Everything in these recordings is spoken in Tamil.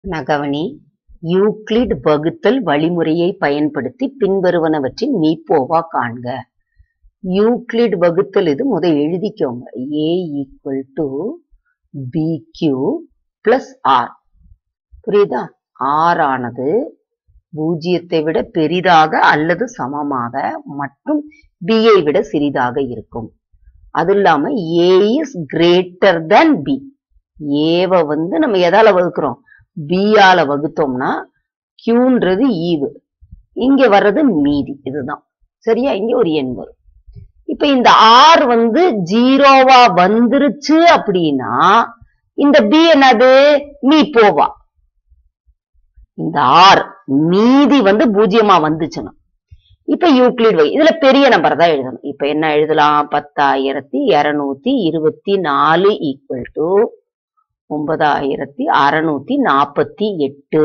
நகவனி யூக்ளிட் வகுத்தல் வழிமுறையை பயன்படுத்தி பின்வருவனவற்றின் மீப்போவா காண்க யூக்ளிட் வகுத்தல் இது முத எழுதிக்கோங்க a equal to bq plus r புரியுதா ஆர் ஆனது பூஜ்ஜியத்தை விட பெரிதாக அல்லது சமமாக மற்றும் b ஐ விட சிறிதாக இருக்கும் அது இல்லாம a is greater than b ஏவ வந்து நம்ம எதால வகுக்கிறோம் b ஆல வகுத்தோம்னா கியூன்றது ஈவு இங்க வர்றது மீதி இதுதான் சரியா இங்க ஒரு எண் வரும் இப்ப இந்த ஆர் வந்து ஜீரோவா வந்துருச்சு அப்படின்னா இந்த பி என்னது மீ போவா இந்த ஆர் மீதி வந்து பூஜ்ஜியமா வந்துச்சுன்னா இப்ப யூக்ளிட் வை இதுல பெரிய நம்பர் தான் எழுதணும் இப்ப என்ன எழுதலாம் பத்தாயிரத்தி இருநூத்தி இருபத்தி நாலு ஈக்குவல் டு ஒன்பதாயிரத்தி அறுநூத்தி நாற்பத்தி எட்டு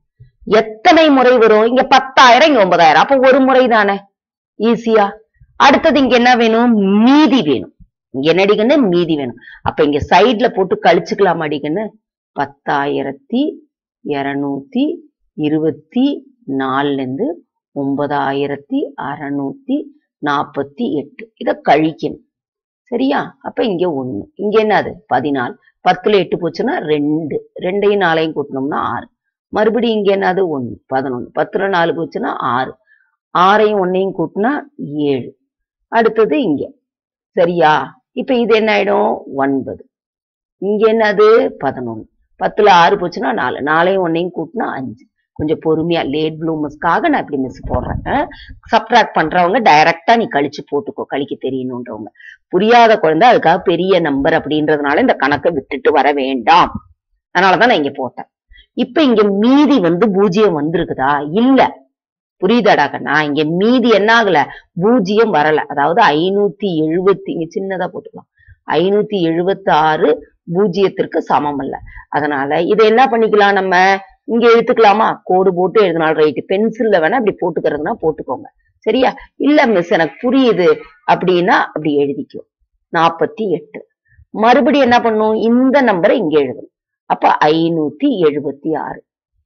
எத்தனை முறை வரும் இங்க பத்தாயிரம் இங்க ஒன்பதாயிரம் அப்ப ஒரு முறை தானே ஈஸியா அடுத்தது இங்க என்ன வேணும் மீதி வேணும் இங்க என்ன அடிக்கன்னு மீதி வேணும் அப்ப இங்க சைட்ல போட்டு கழிச்சுக்கலாம் அடிக்கன்னு பத்தாயிரத்தி இருநூத்தி இருபத்தி நாலுல இருந்து ஒன்பதாயிரத்தி அறுநூத்தி நாற்பத்தி எட்டு இத கழிக்கணும் சரியா அப்ப இங்க ஒண்ணு இங்க என்னது பதினாலு பத்துல எட்டு போச்சுன்னா ரெண்டு ரெண்டையும் நாளையும் கூட்டினோம்னா ஆறு மறுபடியும் இங்க என்னது ஒண்ணு பதினொன்னு பத்துல நாலு போச்சுன்னா ஆறு ஆறையும் ஒன்னையும் கூட்டினா ஏழு அடுத்தது இங்க சரியா இப்ப இது என்ன ஆயிடும் ஒன்பது இங்க என்னது பதினொன்னு பத்துல ஆறு போச்சுன்னா நாலு நாளையும் ஒன்னையும் கூட்டினா அஞ்சு கொஞ்சம் பொறுமையா லேட் ப்ளூமஸ்க்காக நான் இப்படி மிஸ் போடுறேன் சப்ட்ராக்ட் பண்றவங்க டைரக்டா நீ கழிச்சு போட்டுக்கோ கழிக்க தெரியணுன்றவங்க புரியாத குழந்தை அதுக்காக பெரிய நம்பர் அப்படின்றதுனால இந்த கணக்கை விட்டுட்டு வர வேண்டாம் அதனாலதான் நான் இங்க போட்டேன் இப்ப இங்க மீதி வந்து பூஜ்ஜியம் வந்திருக்குதா இல்ல புரியுதாடா கண்ணா இங்க மீதி என்ன ஆகல பூஜ்ஜியம் வரல அதாவது ஐநூத்தி எழுபத்தி இங்க சின்னதா போட்டுக்கலாம் ஐநூத்தி எழுபத்தி ஆறு பூஜ்ஜியத்திற்கு சமம் அல்ல அதனால இதை என்ன பண்ணிக்கலாம் நம்ம இங்க எழுத்துக்கலாமா கோடு போட்டு எழுதினாலும் ரைட்டு பென்சில்ல வேணா இப்படி போட்டுக்கிறதுனா போட்டுக்கோங்க சரியா இல்ல மிஸ் எனக்கு புரியுது அப்படின்னா அப்படி எழுதிக்கோ நாற்பத்தி எட்டு மறுபடியும் என்ன பண்ணும் இந்த நம்பரை இங்க எழுதணும் அப்ப ஐநூத்தி எழுபத்தி ஆறு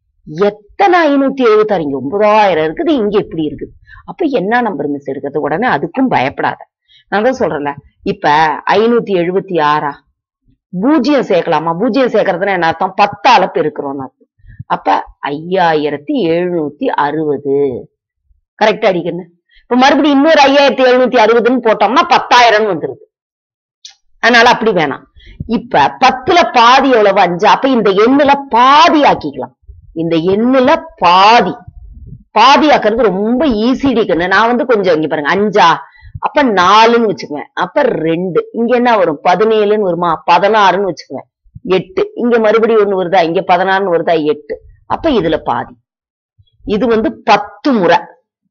எத்தனை ஐநூத்தி எழுபத்தி ஆறு இங்க ஒன்பதாயிரம் இருக்குது இங்க எப்படி இருக்குது அப்ப என்ன நம்பர் மிஸ் எடுக்கிறது உடனே அதுக்கும் பயப்படாத நான் தான் சொல்றேன்ல இப்ப ஐநூத்தி எழுபத்தி ஆறா பூஜ்ஜியம் சேர்க்கலாமா பூஜ்ஜியம் சேர்க்கறதுன்னா என்ன அர்த்தம் பத்தால பெருக்கிறோம் அர்த்தம் அப்ப ஐயாயிரத்தி எழுநூத்தி அறுபது கரெக்டா அடிக்கணும் இப்ப மறுபடியும் இன்னொரு ஐயாயிரத்தி எழுநூத்தி அறுபதுன்னு போட்டோம்னா பத்தாயிரம் வந்துருது அதனால அப்படி வேணாம் இப்ப பத்துல பாதி எவ்வளவு அஞ்சு அப்ப இந்த எண்ணுல பாதி ஆக்கிக்கலாம் இந்த எண்ணுல பாதி பாதி ஆக்குறது ரொம்ப ஈஸி அடிக்கணும் நான் வந்து கொஞ்சம் இங்க பாருங்க அஞ்சா அப்ப நாலுன்னு வச்சுக்குவேன் அப்ப ரெண்டு இங்க என்ன வரும் பதினேழுன்னு வருமா பதினாறுன்னு வச்சுக்குவேன் எட்டு இங்க மறுபடியும் ஒண்ணு வருதா இங்க பதினாறுன்னு வருதா எட்டு அப்ப இதுல பாதி இது வந்து பத்து முறை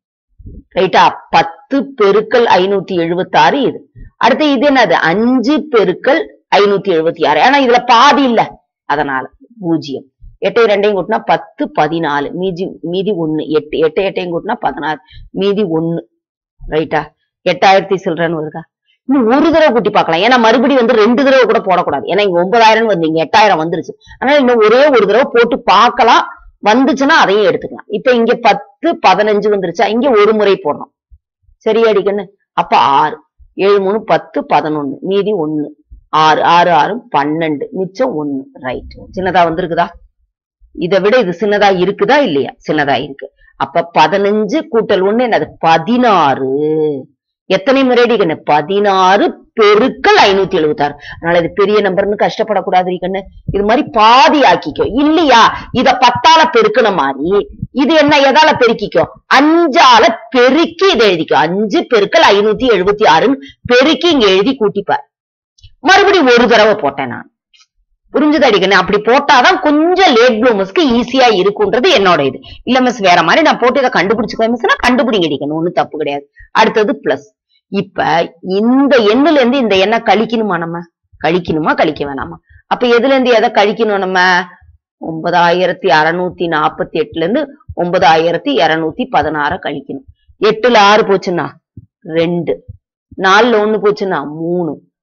ரைட்டா பத்து பெருக்கல் ஐநூத்தி எழுபத்தி ஆறு இது அடுத்து இது என்னது அஞ்சு பெருக்கல் ஐநூத்தி எழுபத்தி ஆறு ஏன்னா இதுல பாதி இல்ல அதனால பூஜ்ஜியம் எட்டை ரெண்டையும் கூட்டினா பத்து பதினாலு மீதி மீதி ஒண்ணு எட்டு எட்டு எட்டையும் கூட்டினா பதினாறு மீதி ஒண்ணு ரைட்டா எட்டாயிரத்தி சில்லறன்னு வருதா இன்னும் ஒரு தடவை கூட்டி பார்க்கலாம் ஏன்னா மறுபடியும் வந்து ரெண்டு தடவை கூட போடக்கூடாது ஏன்னா இங்க ஒன்பதாயிரம் வந்து இங்க எட்டாயிரம் வந்துருச்சு அதனால இன்னும் ஒரே ஒரு தடவை போட்டு பார்க்கலாம் வந்துச்சுன்னா அதையும் எடுத்துக்கலாம் இப்ப இங்க பத்து பதினஞ்சு வந்துருச்சா இங்க ஒரு முறை போடணும் சரியா அடிக்கண்ணு அப்ப ஆறு ஏழு மூணு பத்து பதினொன்னு மீதி ஒண்ணு ஆறு ஆறு ஆறு பன்னெண்டு மிச்சம் ஒண்ணு ரைட் சின்னதா வந்திருக்குதா இதை விட இது சின்னதா இருக்குதா இல்லையா சின்னதா இருக்கு அப்ப பதினஞ்சு கூட்டல் ஒண்ணு என்னது பதினாறு எத்தனை முறைடி கண்ணு பதினாறு பெருக்கல் ஐநூத்தி எழுபத்தி ஆறு அதனால இது பெரிய நம்பர்னு கஷ்டப்படக்கூடாது கண்ணு இது மாதிரி பாதி ஆக்கிக்கோ இல்லையா இத பத்தால பெருக்கின மாதிரி இது என்ன எதால பெருக்கிக்கோ அஞ்சால பெருக்கி இதை எழுதிக்கோ அஞ்சு பெருக்கல் ஐநூத்தி எழுபத்தி ஆறுன்னு பெருக்கி இங்க எழுதி கூட்டிப்பார் மறுபடியும் ஒரு தடவை போட்டேன் நான் புரிஞ்சுது அடிக்கணும் அப்படி போட்டாதான் கொஞ்சம் லேட் ப்ளூமஸ்க்கு ஈஸியா இருக்குன்றது என்னோட இது இல்ல மிஸ் வேற மாதிரி நான் போட்டு இதை கண்டுபிடிச்சுக்குவேன் மிஸ்னா கண்டுபிடிங்க அடிக்கணும் ஒண்ணும் தப்பு கிடையாது அடுத்தது பிளஸ் இப்ப இந்த எண்ணுல இருந்து இந்த எண்ணை கழிக்கணுமா நம்ம கழிக்கணுமா கழிக்க வேணாமா அப்ப எதுல இருந்து எதை கழிக்கணும் நம்ம ஒன்பதாயிரத்தி அறுநூத்தி நாற்பத்தி எட்டுல இருந்து ஒன்பதாயிரத்தி இருநூத்தி பதினாற கழிக்கணும் எட்டுல ஆறு போச்சுன்னா ரெண்டு நாலுல ஒண்ணு போச்சுன்னா மூணு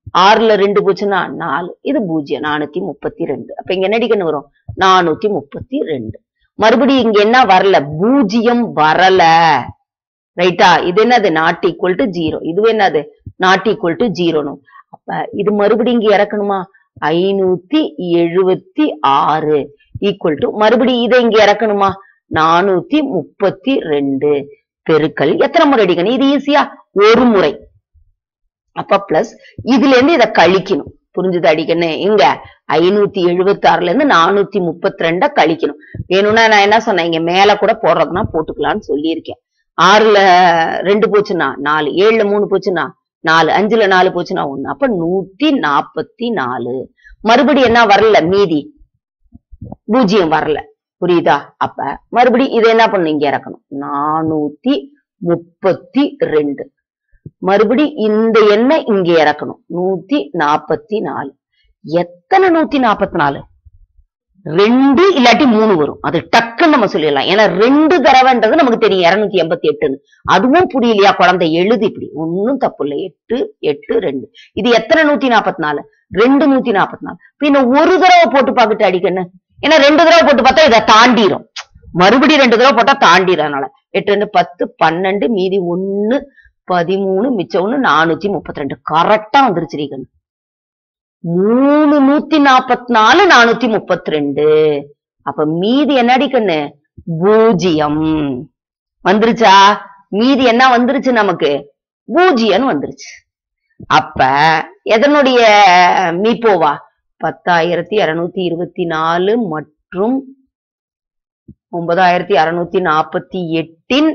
ஆறுல ரெண்டு போச்சுன்னா நாலு இது பூஜ்ஜியம் நானூத்தி முப்பத்தி ரெண்டு அப்ப இங்க என்ன அடிக்கணும் வரும் நானூத்தி முப்பத்தி ரெண்டு மறுபடியும் இங்க என்ன வரல பூஜ்ஜியம் வரல ரைட்டா இது என்னது நாட் ஈக்குவல் டு ஜீரோ இது என்னது நாட் ஈக்குவல் டு ஜீரோனு அப்ப இது மறுபடியும் இங்க இறக்கணுமா ஐநூத்தி எழுபத்தி ஆறு ஈக்குவல் டு மறுபடியும் இதை இங்க இறக்கணுமா நானூத்தி முப்பத்தி ரெண்டு பெருக்கல் எத்தனை முறை அடிக்கணும் இது ஈஸியா ஒரு முறை அப்ப பிளஸ் இதுல இருந்து இதை கழிக்கணும் புரிஞ்சுது அடிக்கணும் இங்க ஐநூத்தி எழுபத்தி ஆறுல இருந்து நானூத்தி முப்பத்தி ரெண்ட கழிக்கணும் வேணும்னா நான் என்ன சொன்னேன் இங்க மேல கூட போடுறதுன்னா போட்டுக்கலாம்னு சொல்லியிருக்கேன் ஆறுல ரெண்டு போச்சுன்னா நாலு ஏழுல மூணு போச்சுன்னா நாலு அஞ்சுல நாலு போச்சுன்னா ஒண்ணு அப்ப நூத்தி நாப்பத்தி நாலு மறுபடியும் என்ன வரல மீதி பூஜ்ஜியம் வரல புரியுதா அப்ப மறுபடியும் இதை என்ன பண்ணணும் இங்க இறக்கணும் நானூத்தி முப்பத்தி ரெண்டு மறுபடி இந்த எண்ணெய் இங்க இறக்கணும் நூத்தி நாப்பத்தி நாலு எத்தனை நூத்தி நாப்பத்தி நாலு ரெண்டு இல்லாட்டி மூணு வரும் அது டக்குன்னு நம்ம சொல்லிடலாம் ஏன்னா ரெண்டு தடவைன்றது நமக்கு தெரியும் இருநூத்தி எண்பத்தி எட்டுன்னு அதுவும் புரியலையா குழந்தை எழுது இப்படி ஒன்னும் தப்பு இல்லை எட்டு எட்டு ரெண்டு இது எத்தனை நூத்தி நாப்பத்தி நாலு ரெண்டு நூத்தி நாப்பத்தி நாலு பின்ன ஒரு தடவை போட்டு பாக்கிட்டு அடிக்கணும் ஏன்னா ரெண்டு தடவை போட்டு பார்த்தா இதை தாண்டிரும் மறுபடியும் ரெண்டு தடவை போட்டா தாண்டிடும் அதனால எட்டு ரெண்டு பத்து பன்னெண்டு மீதி ஒண்ணு பதிமூணு மிச்சம் ஒண்ணு நானூத்தி முப்பத்தி ரெண்டு கரெக்டா வந்துருச்சு மூணு நூத்தி நாப்பத்தி நாலு நானூத்தி முப்பத்தி ரெண்டு அப்ப மீதி என்னடி கண்ணு பூஜ்ஜியம் வந்துருச்சா மீதி என்ன வந்துருச்சு நமக்கு பூஜ்ஜியம் வந்துருச்சு அப்ப எதனுடைய மீப்போவா பத்தாயிரத்தி இருநூத்தி இருபத்தி நாலு மற்றும் ஒன்பதாயிரத்தி அறுநூத்தி நாற்பத்தி எட்டின்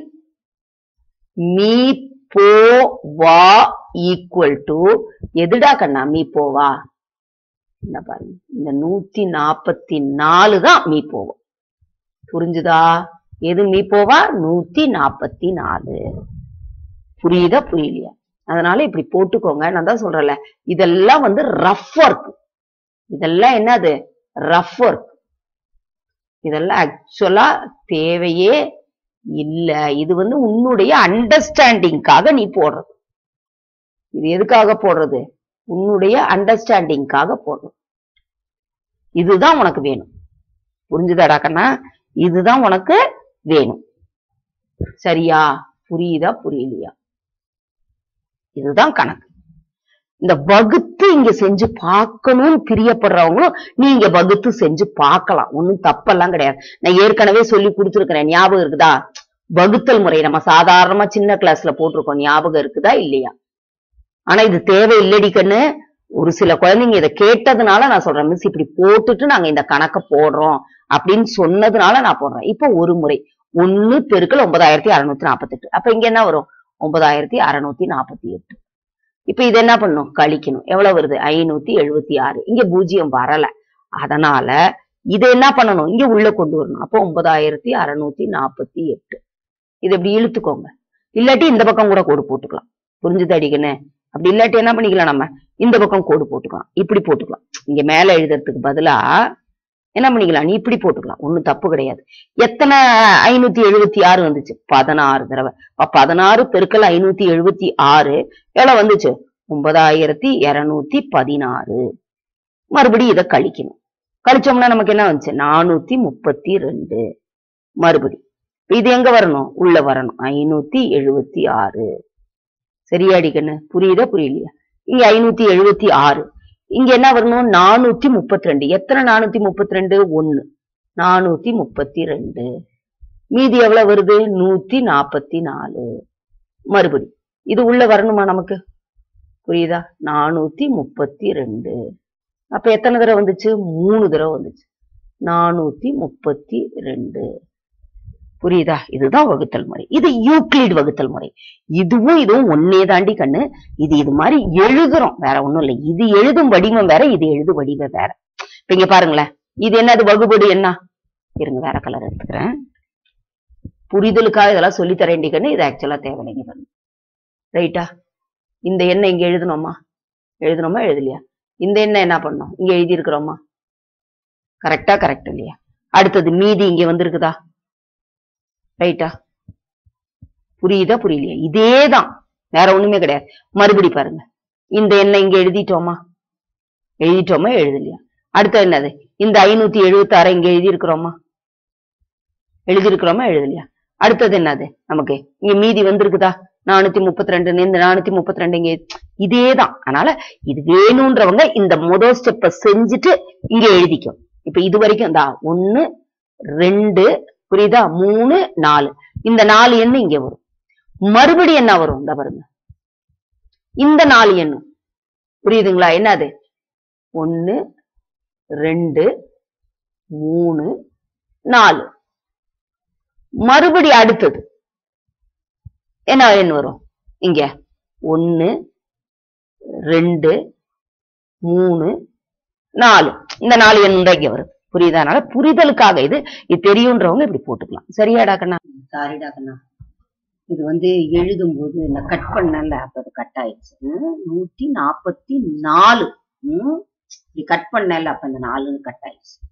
மீ வா ஈக்குவல் டு எதுடா கண்ணா மீ போவா என்ன பாருங்க இந்த நூத்தி நாப்பத்தி நாலு தான் மீ போவோம் புரிஞ்சுதா எது மீ போவா நூத்தி நாப்பத்தி நாலு புரியுதா புரியலையா அதனால இப்படி போட்டுக்கோங்க நான் தான் சொல்றேன்ல இதெல்லாம் வந்து ரஃப் ஒர்க் இதெல்லாம் என்னது ரஃப் ஒர்க் இதெல்லாம் ஆக்சுவலா தேவையே இல்ல இது வந்து உன்னுடைய அண்டர்ஸ்டாண்டிங்காக நீ போடுறது இது எதுக்காக போடுறது உன்னுடைய அண்டர்ஸ்டாண்டிங்காக போடுறது இதுதான் உனக்கு வேணும் புரிஞ்சுதாடா கண்ணா இதுதான் உனக்கு வேணும் சரியா புரியுதா புரியலையா இதுதான் கணக்கு இந்த வகுத்து இங்க செஞ்சு பார்க்கணும்னு பிரியப்படுறவங்களும் நீங்க வகுத்து செஞ்சு பார்க்கலாம் ஒண்ணும் தப்பெல்லாம் கிடையாது நான் ஏற்கனவே சொல்லி கொடுத்துருக்கிறேன் ஞாபகம் இருக்குதா வகுத்தல் முறை நம்ம சாதாரணமா சின்ன கிளாஸ்ல போட்டிருக்கோம் ஞாபகம் இருக்குதா இல்லையா ஆனா இது தேவை இல்லடி கண்ணு ஒரு சில குழந்தைங்க இதை கேட்டதுனால நான் சொல்றேன் மிஸ் இப்படி போட்டுட்டு நாங்க இந்த கணக்கை போடுறோம் அப்படின்னு சொன்னதுனால நான் போடுறேன் இப்போ ஒரு முறை ஒண்ணு பெருக்கல் ஒன்பதாயிரத்தி அறுநூத்தி நாற்பத்தி எட்டு அப்ப இங்க என்ன வரும் ஒன்பதாயிரத்தி அறுநூத்தி நாற்பத்தி எட்டு இப்ப இது என்ன பண்ணும் கழிக்கணும் எவ்வளவு வருது ஐநூத்தி எழுபத்தி ஆறு இங்க பூஜ்ஜியம் வரல அதனால இதை என்ன பண்ணணும் இங்க உள்ள கொண்டு வரணும் அப்போ ஒன்பதாயிரத்தி அறுநூத்தி நாற்பத்தி எட்டு இது இப்படி இழுத்துக்கோங்க இல்லாட்டி இந்த பக்கம் கூட கோடு போட்டுக்கலாம் புரிஞ்சுது அடிக்கணும் அப்படி இல்லாட்டி என்ன பண்ணிக்கலாம் நம்ம இந்த பக்கம் கோடு போட்டுக்கலாம் இப்படி போட்டுக்கலாம் இங்க மேல எழுதுறதுக்கு பதிலா என்ன பண்ணிக்கலாம் நீ இப்படி போட்டுக்கலாம் ஒண்ணும் தப்பு கிடையாது எத்தனை ஐநூத்தி எழுபத்தி ஆறு வந்துச்சு பதினாறு தடவை அப்ப பதினாறு பெருக்கல் ஐநூத்தி எழுபத்தி ஆறு எவ்வளவு வந்துச்சு ஒன்பதாயிரத்தி இருநூத்தி பதினாறு மறுபடியும் இதை கழிக்கணும் கழிச்சோம்னா நமக்கு என்ன வந்துச்சு நானூத்தி முப்பத்தி ரெண்டு மறுபடி இது எங்க வரணும் உள்ள வரணும் ஐநூத்தி எழுபத்தி ஆறு சரியாடி கண்ணு புரியுதா புரியலையா இங்க ஐநூத்தி எழுபத்தி ஆறு இங்க என்ன வரணும் நானூத்தி முப்பத்தி ரெண்டு எத்தனை நானூத்தி முப்பத்தி ரெண்டு ஒண்ணு நானூத்தி முப்பத்தி ரெண்டு மீதி எவ்வளவு வருது நூத்தி நாப்பத்தி நாலு மறுபடி இது உள்ள வரணுமா நமக்கு புரியுதா நானூத்தி முப்பத்தி ரெண்டு அப்ப எத்தனை தடவை வந்துச்சு மூணு தடவை வந்துச்சு நானூத்தி முப்பத்தி ரெண்டு புரியுதா இதுதான் வகுத்தல் முறை இது யூக்ளிட் வகுத்தல் முறை இதுவும் இதுவும் ஒன்னே தாண்டி கண்ணு இது இது மாதிரி எழுதுறோம் வேற ஒண்ணும் இல்லை இது எழுதும் வடிவம் வேற இது எழுது வடிவம் வேற இப்ப இங்க பாருங்களேன் இது என்னது வகுபடு என்ன இருங்க வேற கலர் எடுத்துக்கிறேன் புரிதலுக்காக இதெல்லாம் சொல்லி தரேன்டி கண்ணு இது ஆக்சுவலா தேவையில்லைங்க பாருங்க ரைட்டா இந்த எண்ணெய் இங்க எழுதணுமா எழுதணுமா எழுதலையா இந்த எண்ணெய் என்ன பண்ணோம் இங்க எழுதி இருக்கிறோமா கரெக்டா கரெக்ட் இல்லையா அடுத்தது மீதி இங்க வந்திருக்குதா ரைட்டா புரியுதா புரியலையா இதேதான் வேற ஒண்ணுமே கிடையாது மறுபடி பாருங்க இந்த எண்ணை இங்க எழுதிட்டோமா எழுதிட்டோமா எழுதலையா அடுத்து என்னது இந்த ஐநூத்தி எழுபத்தி ஆறு இங்க எழுதி இருக்கிறோமா எழுதியிருக்கிறோமா எழுதலையா அடுத்தது என்னது நமக்கு இங்க மீதி வந்திருக்குதா நானூத்தி முப்பத்தி ரெண்டு இந்த நானூத்தி முப்பத்தி ரெண்டு இங்க இதேதான் அதனால இது வேணும்ன்றவங்க இந்த முதல் ஸ்டெப்ப செஞ்சுட்டு இங்க எழுதிக்கும் இப்ப இது வரைக்கும் இந்த ஒண்ணு ரெண்டு புரியுதா மூணு நாலு இந்த நாலு எண்ணு இங்க வரும் மறுபடி என்ன வரும் இந்த பாருங்க இந்த நாலு எண்ணும் புரியுதுங்களா என்னது ஒண்ணு ரெண்டு மூணு நாலு மறுபடி அடுத்தது என்ன எண் வரும் இங்க ஒன்னு ரெண்டு மூணு நாலு இந்த நாலு எண் தான் இங்க வரும் புரியுதா அதனால புரிதலுக்காக இது இது தெரியுன்றவங்க இப்படி போட்டுக்கலாம் சரியாடா கண்ணா சாரிடா கண்ணா இது வந்து எழுதும் போது இந்த கட் பண்ணல அப்ப அது கட் ஆயிடுச்சு ம், நூத்தி நாப்பத்தி நாலு ம், இப்படி கட் பண்ணல அப்ப இந்த நாலு கட் ஆயிடுச்சு